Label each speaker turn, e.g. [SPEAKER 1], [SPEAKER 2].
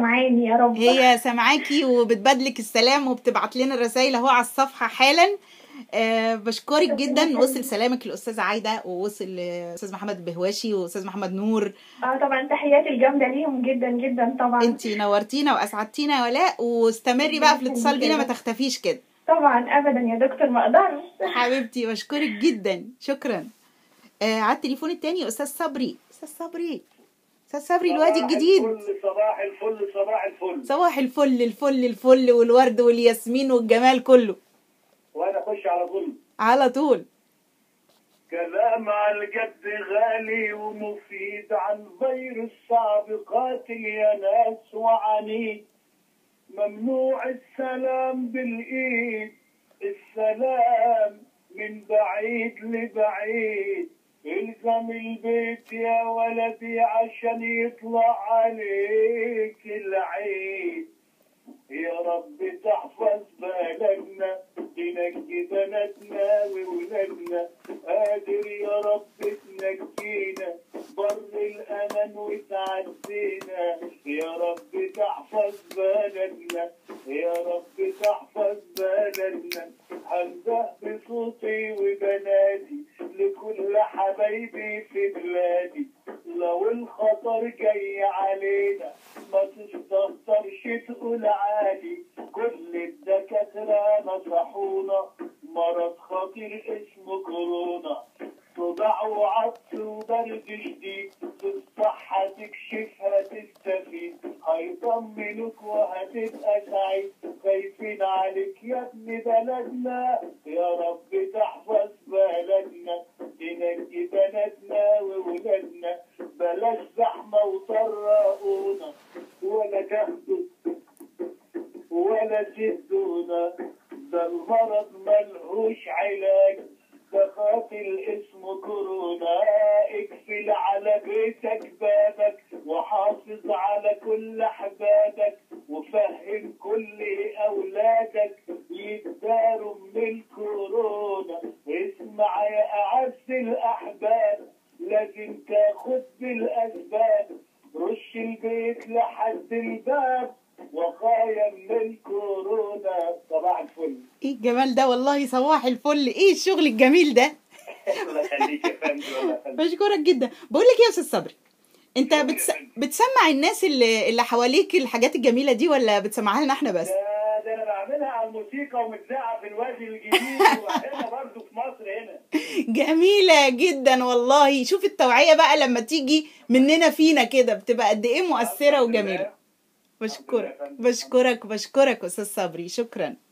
[SPEAKER 1] سامعاني يا رب
[SPEAKER 2] هي سامعاكي وبتبادلك السلام وبتبعت لنا الرسائل اهو على الصفحه حالا أه بشكرك جدا وصل سلامك لاستاذه عايده ووصل لاستاذ محمد البهواشي واستاذ محمد نور
[SPEAKER 1] اه طبعا تحياتي الجامده ليهم جدا جدا طبعا
[SPEAKER 2] انتي نورتينا واسعدتينا يا ولاء واستمري بقى في الاتصال بينا ما تختفيش كده
[SPEAKER 1] طبعا ابدا يا دكتور ما اقدرش
[SPEAKER 2] حبيبتي بشكرك جدا شكرا آه على التليفون التاني استاذ صبري استاذ صبري استاذ صبري الوادي الجديد
[SPEAKER 3] الفل صباح الفل صباح الفل
[SPEAKER 2] صباح الفل الفل الفل والورد والياسمين والجمال كله
[SPEAKER 3] وانا اخش على طول
[SPEAKER 2] على طول
[SPEAKER 3] كلام على الجد غالي ومفيد عن غير الصعب قاتل يا ناس وعنيد ممنوع السلام بالايد السلام من بعيد لبعيد الزم البيت يا ولدي عشان يطلع عليك العيد يا رب تحفظ بلدنا تنجي بناتنا وولادنا قادر يا رب تنجينا بر الامان وتعدينا يا رب تحفظ بلدنا يا رب تحفظ بلدنا هنده بصوتي وبنادي لكل حبايبي في بلادي لو الخطر جاي علينا ما تستهترش تقول عادي كل الدكاترة نصحونا مرض خطير اسمه كورونا صداع وعطس وبرد شديد في الصحة تكشفها تستفيد هيطمنوك وهتبقى سعيد خايفين عليك يا ابن بلدنا يا رب تحفظ بلدنا تنجي بناتنا وولادنا بلاش زحمة وطرقونا ولا تاخدوا ولا تدونا ده المرض ملهوش علاج ده قاتل اسمه كورونا اقفل على بيتك بابك وحافظ على كل احبابك وفهم كل اولادك يتداروا من الكورونا اسمع يا اعز الاحباب لازم تاخد بالاسباب رش البيت لحد الباب وقايا من الكورونا صباح الفل
[SPEAKER 2] ايه الجمال ده والله صباح الفل ايه الشغل الجميل ده
[SPEAKER 3] الله يخليك يا فندم الله يخليك
[SPEAKER 2] بشكرك جدا بقول لك ايه يا استاذ صبري انت بتس... بتسمع الناس اللي, اللي حواليك الحاجات الجميله دي ولا بتسمعها لنا احنا بس
[SPEAKER 3] ده ده انا بعملها على الموسيقى ومتذاعه في الوادي الجديد وهنا برضه في مصر هنا
[SPEAKER 2] جميله جدا والله شوف التوعيه بقى لما تيجي مننا فينا كده بتبقى قد ايه مؤثره وجميله بشكرك بشكرك بشكرك استاذ صبري شكرا